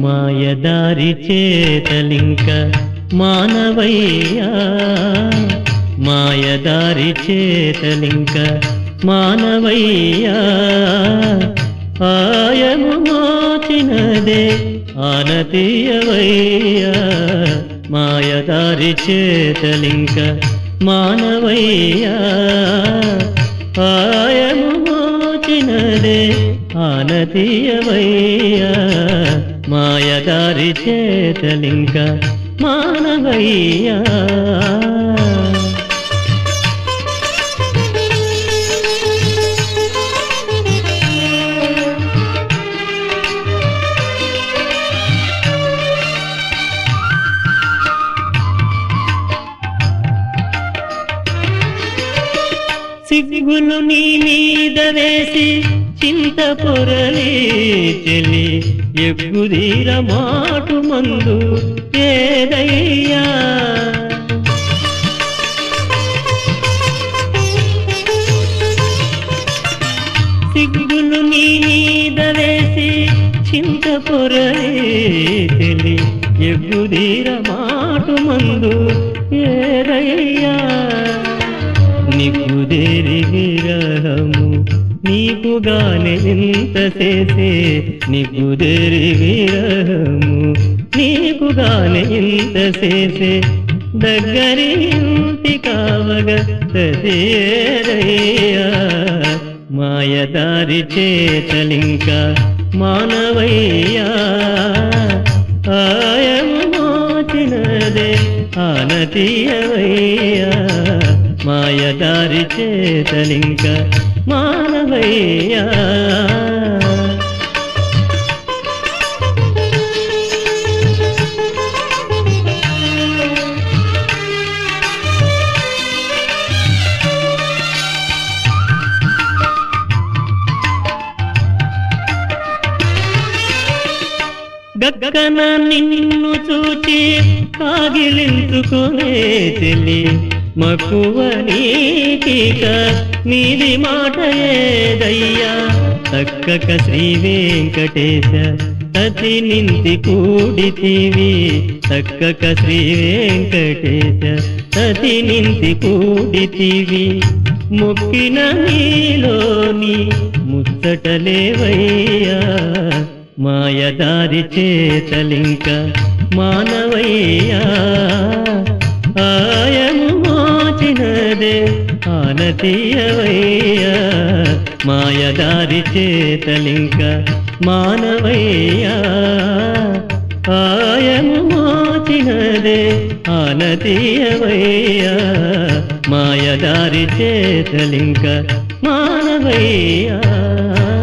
మాయదారి చేతలింక మానవయ్యా మాయదారి చేతలింక మానవయ్యా ఆయము మోచినదే ఆనతీయవయ్యా మాయదారి చేతలింక మానవయ్యా ఆయము మోచినదే ఆనతీయవయ్యా మాయదారి చేతలింక మానవయ్యా సిగ్గులు నీ మీద వేసి చింత పొరలే చెలి ఎగ్గుదీర మాటు మందు ఏదయ్యా సిగ్గులు నీ మీద వేసి చింత పొరలే చెలి ఎగ్గుదీర మాటు మందు ఏదయ్యా నీకుదేరి విరహము నీకుగానే ఎంత చేసే నీకుదేరి విరహము నీకుగానే ఎంత చేసే దగ్గరి ఇంటి కావగ తదేరయ్యా మాయదారి చేతలింక మానవయ్యా ఆయము మోచినదే ఆనతీయవయ్యా మాయదారి చేతలింక మానవయ్యా గగ్గన నిన్ను చూచి కాగిలించుకునే చెలి మక్కువ నీకిక మీది మాట ఏదయ్యా తక్కక శ్రీ వెంకటేశ సతి నింతి కూడితివి తక్కక శ్రీ వెంకటేశ సతి నింతి కూడితివి మొక్కిన నీలోని ముచ్చటలేవయ్యా మాయదారి చేతలింక మానవయ్యా ఆయము మోచినదే ఆనతీయవయ్యా మాయదారి చేతలింక మానవయ్యా ఆయము మోచినదే ఆనతీయవయ్యా మాయదారి చేతలింక మానవయ్యా